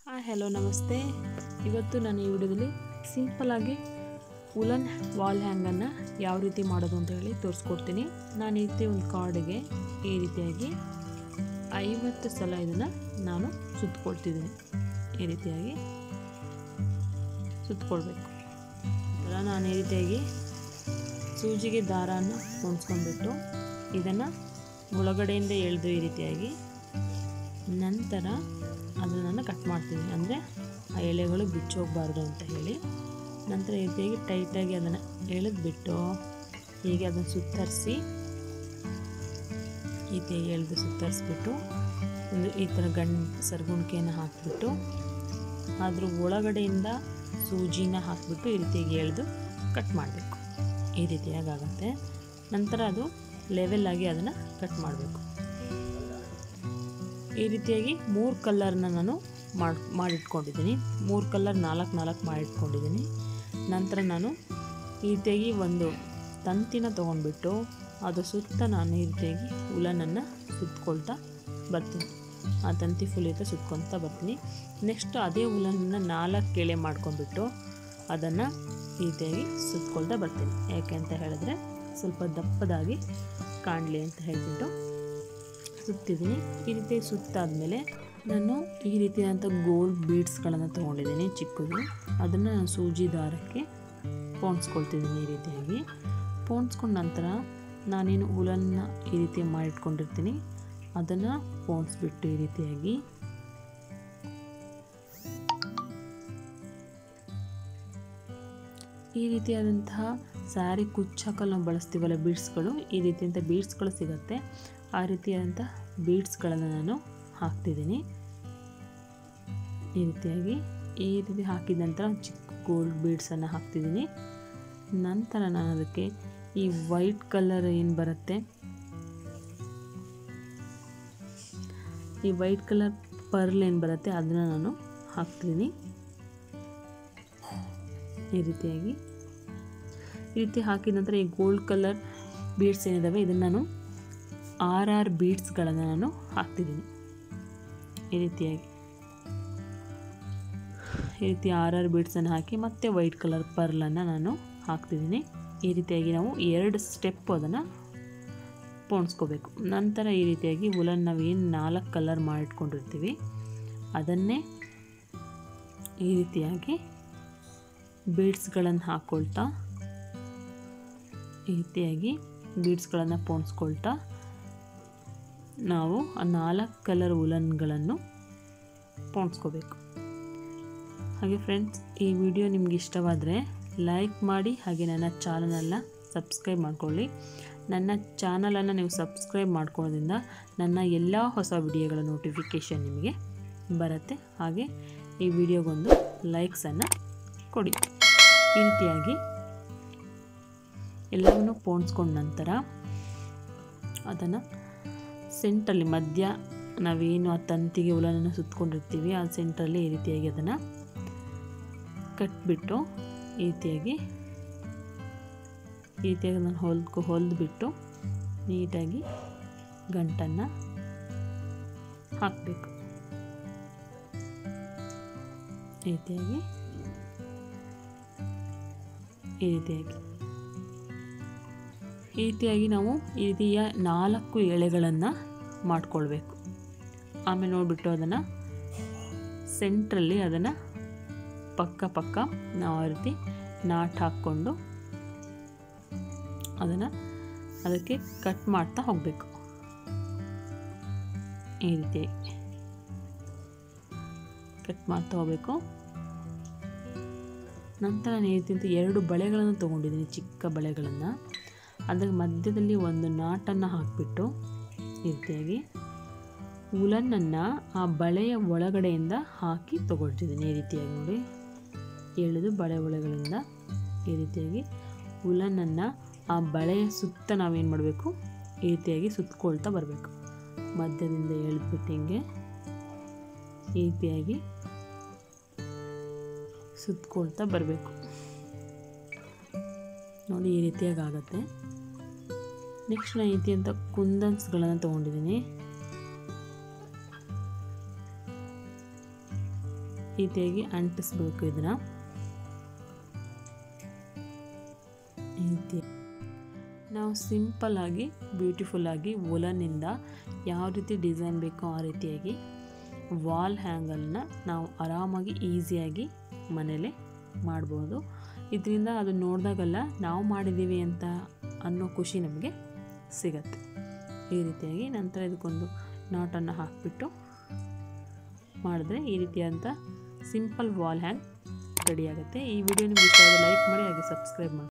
hi hello ನಮಸ್ತೆ ಇವತ್ತು ನಾನು ಈ ವಿಡಿಯೋದಲ್ಲಿ ಸಿಂಪಲಾಗಿ ಉಲನ್ ವಾಲ್ ಹ್ಯಾಂಗನ್ನು ಯಾವ ರೀತಿ ಮಾಡೋದು ಅಂತ ಹೇಳಿ ತೋರಿಸ್ಕೊಡ್ತೀನಿ ನಾನು ಈ ರೀತಿ ಒಂದು ಕಾರ್ಡಿಗೆ ಈ ರೀತಿಯಾಗಿ ಐವತ್ತು ಸಲ ಇದನ್ನು ನಾನು ಸುತ್ತಕೊಳ್ತಿದ್ದೀನಿ ಈ ರೀತಿಯಾಗಿ ಸುತ್ತಕೊಳ್ಬೇಕು ಅದರ ನಾನು ಈ ರೀತಿಯಾಗಿ ಸೂಜಿಗೆ ದಾರನ ಹೊಂದ್ಸ್ಕೊಂಡ್ಬಿಟ್ಟು ಇದನ್ನು ಒಳಗಡೆಯಿಂದ ಎಳೆದು ಈ ರೀತಿಯಾಗಿ ನಂತರ ಅದನ್ನು ನಾನು ಕಟ್ ಮಾಡ್ತೀನಿ ಅಂದರೆ ಆ ಎಳೆಗಳು ಬಿಚ್ಚೋಗಬಾರ್ದು ಅಂತ ಹೇಳಿ ನಂತರ ಈ ರೀತಿಯಾಗಿ ಟೈಟಾಗಿ ಅದನ್ನು ಎಳೆದ್ಬಿಟ್ಟು ಹೀಗೆ ಅದನ್ನು ಸುತ್ತರಿಸಿ ಈ ರೀತಿಯಾಗಿ ಎಳೆದು ಸುತ್ತರಿಸ್ಬಿಟ್ಟು ಒಂದು ಈ ಥರ ಗಂಡು ಸರ್ಗುಣಿಕೆಯನ್ನು ಹಾಕಿಬಿಟ್ಟು ಅದ್ರ ಒಳಗಡೆಯಿಂದ ಸೂಜಿನ ಹಾಕಿಬಿಟ್ಟು ಈ ರೀತಿಯಾಗಿ ಎಳೆದು ಕಟ್ ಮಾಡಬೇಕು ಈ ರೀತಿಯಾಗಿ ಆಗುತ್ತೆ ನಂತರ ಅದು ಲೆವೆಲ್ ಆಗಿ ಅದನ್ನು ಕಟ್ ಮಾಡಬೇಕು ಈ ರೀತಿಯಾಗಿ ಮೂರು ಕಲ್ಲರ್ನ ನಾನು ಮಾಡಿ ಮಾಡಿಟ್ಕೊಂಡಿದ್ದೀನಿ ಮೂರು ಕಲ್ಲರ್ ನಾಲ್ಕು ನಾಲ್ಕು ಮಾಡಿಟ್ಕೊಂಡಿದ್ದೀನಿ ನಂತರ ನಾನು ಈ ರೀತಿಯಾಗಿ ಒಂದು ತಂತಿನ ತೊಗೊಂಡ್ಬಿಟ್ಟು ಅದು ಸುತ್ತ ನಾನು ಈ ರೀತಿಯಾಗಿ ಉಲನನ್ನು ಸುತ್ತಕೊಳ್ತಾ ಬರ್ತೀನಿ ಆ ತಂತಿ ಫುಲ್ ಇರುತ್ತೆ ಸುತ್ಕೊಳ್ತಾ ಬರ್ತೀನಿ ನೆಕ್ಸ್ಟ್ ಅದೇ ಉಲನನ್ನು ನಾಲ್ಕು ಕೆಳೆ ಮಾಡ್ಕೊಂಡ್ಬಿಟ್ಟು ಅದನ್ನು ಈ ರೀತಿಯಾಗಿ ಸುತ್ಕೊಳ್ತಾ ಬರ್ತೀನಿ ಯಾಕೆ ಅಂತ ಹೇಳಿದ್ರೆ ಸ್ವಲ್ಪ ದಪ್ಪದಾಗಿ ಕಾಣಲಿ ಅಂತ ಹೇಳಿಬಿಟ್ಟು ಸುತ್ತಿದ್ದೀನಿ ಈ ರೀತಿ ಸುತ್ತಾದಮೇಲೆ ನಾನು ಈ ರೀತಿಯಾದಂಥ ಗೋಲ್ಡ್ ಬೀಡ್ಸ್ಗಳನ್ನು ತೊಗೊಂಡಿದ್ದೀನಿ ಚಿಕ್ಕದು ಅದನ್ನು ನಾನು ಸೂಜಿ ದಾರಕ್ಕೆ ಪೋಣಿಸ್ಕೊಳ್ತಿದ್ದೀನಿ ಈ ರೀತಿಯಾಗಿ ಪೋಣಿಸ್ಕೊಂಡ ನಂತರ ನಾನೇನು ಉಲನ್ನ ಈ ರೀತಿ ಮಾಡಿಟ್ಕೊಂಡಿರ್ತೀನಿ ಅದನ್ನು ಪೋಣಿಸ್ಬಿಟ್ಟು ಈ ರೀತಿಯಾಗಿ ಈ ರೀತಿಯಾದಂತಹ ಸ್ಯಾರಿ ಕುಚ್ಚಾಕಲ್ಲಿ ನಾವು ಬಳಸ್ತೀವಲ್ಲ ಬೀಡ್ಸ್ಗಳು ಈ ರೀತಿಯಂಥ ಬೀಡ್ಸ್ಗಳು ಸಿಗುತ್ತೆ ಆ ರೀತಿಯಾದಂಥ ಬೀಡ್ಸ್ಗಳನ್ನು ನಾನು ಹಾಕ್ತಿದ್ದೀನಿ ಈ ರೀತಿಯಾಗಿ ಈ ರೀತಿ ಹಾಕಿದ ನಂತರ ಚಿಕ್ಕ ಗೋಲ್ಡ್ ಬೀಡ್ಸನ್ನು ಹಾಕ್ತಿದ್ದೀನಿ ನಂತರ ನಾನು ಅದಕ್ಕೆ ಈ ವೈಟ್ ಕಲರ್ ಏನು ಬರುತ್ತೆ ಈ ವೈಟ್ ಕಲರ್ ಪರ್ಲ್ ಏನು ಬರುತ್ತೆ ಅದನ್ನು ನಾನು ಹಾಕ್ತಿದ್ದೀನಿ ಈ ರೀತಿಯಾಗಿ ಈ ರೀತಿ ಹಾಕಿದ ನಂತರ ಈ ಗೋಲ್ಡ್ ಕಲರ್ ಬೀಡ್ಸ್ ಏನಿದ್ದಾವೆ ಇದನ್ನು ನಾನು ಆರ್ ಆರ್ ಬೀಡ್ಸ್ಗಳನ್ನು ನಾನು ಹಾಕ್ತಿದ್ದೀನಿ ಈ ರೀತಿಯಾಗಿ ಈ ರೀತಿ ಆರ್ ಆರ್ ಬೀಡ್ಸನ್ನು ಹಾಕಿ ಮತ್ತೆ ವೈಟ್ ಕಲರ್ ಪರ್ಲನ್ನು ನಾನು ಹಾಕ್ತಿದ್ದೀನಿ ಈ ರೀತಿಯಾಗಿ ನಾವು ಎರಡು ಸ್ಟೆಪ್ ಅದನ್ನು ಪೋಣಿಸ್ಕೋಬೇಕು ನಂತರ ಈ ರೀತಿಯಾಗಿ ಉಲನ್ ನಾವು ಏನು ನಾಲ್ಕು ಕಲರ್ ಮಾಡಿಟ್ಕೊಂಡಿರ್ತೀವಿ ಅದನ್ನೇ ಈ ರೀತಿಯಾಗಿ ಬೀಡ್ಸ್ಗಳನ್ನು ಹಾಕ್ಕೊಳ್ತಾ ಈ ರೀತಿಯಾಗಿ ಬೀಡ್ಸ್ಗಳನ್ನು ಪೋಣಿಸ್ಕೊಳ್ತಾ ನಾವು ಆ ನಾಲ್ಕು ಕಲರ್ ಉಲನ್ಗಳನ್ನು ಪೋಣಿಸ್ಕೋಬೇಕು ಹಾಗೆ ಫ್ರೆಂಡ್ಸ್ ಈ ವಿಡಿಯೋ ನಿಮ್ಗೆ ಇಷ್ಟವಾದರೆ ಲೈಕ್ ಮಾಡಿ ಹಾಗೆ ನನ್ನ ಚಾನಲನ್ನು ಸಬ್ಸ್ಕ್ರೈಬ್ ಮಾಡ್ಕೊಳ್ಳಿ ನನ್ನ ಚಾನಲನ್ನು ನೀವು ಸಬ್ಸ್ಕ್ರೈಬ್ ಮಾಡ್ಕೊಳ್ಳೋದ್ರಿಂದ ನನ್ನ ಎಲ್ಲ ಹೊಸ ವಿಡಿಯೋಗಳ ನೋಟಿಫಿಕೇಷನ್ ನಿಮಗೆ ಬರುತ್ತೆ ಹಾಗೆ ಈ ವಿಡಿಯೋಗೊಂದು ಲೈಕ್ಸನ್ನು ಕೊಡಿ ಈ ರೀತಿಯಾಗಿ ಎಲ್ಲವನ್ನೂ ಪೋಣಿಸ್ಕೊಂಡ ನಂತರ ಅದನ್ನು ಸೆಂಟ್ರಲ್ಲಿ ಮಧ್ಯ ನಾವೇನು ಆ ತಂತಿಗೆ ಉಲನನ್ನು ಸುತ್ತಕೊಂಡಿರ್ತೀವಿ ಆ ಸೆಂಟ್ರಲ್ಲಿ ಈ ರೀತಿಯಾಗಿ ಅದನ್ನು ಕಟ್ಬಿಟ್ಟು ಈ ರೀತಿಯಾಗಿ ಈ ರೀತಿಯಾಗಿ ನಾನು ಹೊಲ್ಕೊ ಹೊಲಿದ್ಬಿಟ್ಟು ನೀಟಾಗಿ ಗಂಟನ್ನು ಹಾಕಬೇಕು ಈ ರೀತಿಯಾಗಿ ಈ ರೀತಿಯಾಗಿ ಈ ರೀತಿಯಾಗಿ ನಾವು ಈ ರೀತಿಯ ನಾಲ್ಕು ಎಳೆಗಳನ್ನು ಮಾಡಿಕೊಳ್ಬೇಕು ಆಮೇಲೆ ನೋಡಿಬಿಟ್ಟು ಅದನ್ನು ಸೆಂಟ್ರಲ್ಲಿ ಅದನ್ನು ಪಕ್ಕ ಪಕ್ಕ ನಾವು ಆ ರೀತಿ ನಾಟ್ ಹಾಕ್ಕೊಂಡು ಅದನ್ನು ಅದಕ್ಕೆ ಕಟ್ ಮಾಡ್ತಾ ಹೋಗಬೇಕು ಈ ರೀತಿಯಾಗಿ ಕಟ್ ಮಾಡ್ತಾ ಹೋಗಬೇಕು ನಂತರ ನಾನು ಈ ರೀತಿ ಎರಡು ಬಳೆಗಳನ್ನು ತೊಗೊಂಡಿದ್ದೀನಿ ಚಿಕ್ಕ ಬಳೆಗಳನ್ನು ಅದರ ಮಧ್ಯದಲ್ಲಿ ಒಂದು ನಾಟನ್ನು ಹಾಕಿಬಿಟ್ಟು ಈ ರೀತಿಯಾಗಿ ಉಲನ್ನನ್ನು ಆ ಬಳೆಯ ಒಳಗಡೆಯಿಂದ ಹಾಕಿ ತೊಗೊಳ್ತಿದ್ದೀನಿ ಈ ರೀತಿಯಾಗಿ ನೋಡಿ ಎಳೆದು ಬಳೆ ಒಳಗಳಿಂದ ಈ ರೀತಿಯಾಗಿ ಉಲನ್ನನ್ನು ಆ ಬಳೆಯ ಸುತ್ತ ನಾವೇನು ಮಾಡಬೇಕು ಈ ರೀತಿಯಾಗಿ ಸುತ್ತಕೊಳ್ತಾ ಬರಬೇಕು ಮಧ್ಯದಿಂದ ಎಳೆದ್ಬಿಟ್ಟು ಹಿಂಗೆ ಈ ರೀತಿಯಾಗಿ ಸುತ್ತಕೊಳ್ತಾ ಬರಬೇಕು ನೋಡಿ ಈ ರೀತಿಯಾಗಿ ಆಗುತ್ತೆ ನೆಕ್ಸ್ಟ್ ನಾನು ಈ ರೀತಿ ಅಂತ ಕುಂದನ್ಸ್ಗಳನ್ನು ತೊಗೊಂಡಿದ್ದೀನಿ ರೀತಿಯಾಗಿ ಅಂಟಿಸ್ಬೇಕು ಇದನ್ನು ಈ ರೀತಿ ನಾವು ಸಿಂಪಲ್ಲಾಗಿ ಬ್ಯೂಟಿಫುಲ್ಲಾಗಿ ವುಲನಿಂದ ಯಾವ ರೀತಿ ಡಿಸೈನ್ ಬೇಕೋ ಆ ರೀತಿಯಾಗಿ ವಾಲ್ ಹ್ಯಾಂಗಲ್ನ ನಾವು ಆರಾಮಾಗಿ ಈಸಿಯಾಗಿ ಮನೇಲಿ ಮಾಡ್ಬೋದು ಇದರಿಂದ ಅದು ನೋಡಿದಾಗೆಲ್ಲ ನಾವು ಮಾಡಿದ್ದೀವಿ ಅಂತ ಅನ್ನೋ ಖುಷಿ ನಮಗೆ ಸಿಗತ್ತೆ ಈ ರೀತಿಯಾಗಿ ನಂತರ ಇದಕ್ಕೊಂದು ನಾಟನ್ನು ಹಾಕಿಬಿಟ್ಟು ಮಾಡಿದ್ರೆ ಈ ರೀತಿಯಾದಂಥ ಸಿಂಪಲ್ ವಾಲ್ ಹ್ಯಾಂಗ್ ರೆಡಿ ಆಗುತ್ತೆ ಈ ವಿಡಿಯೋ ನಿಮ್ಗೆ ಇಷ್ಟ ಆದರೆ ಲೈಕ್ ಮಾಡಿ ಹಾಗೆ ಸಬ್ಸ್ಕ್ರೈಬ್ ಮಾಡಿ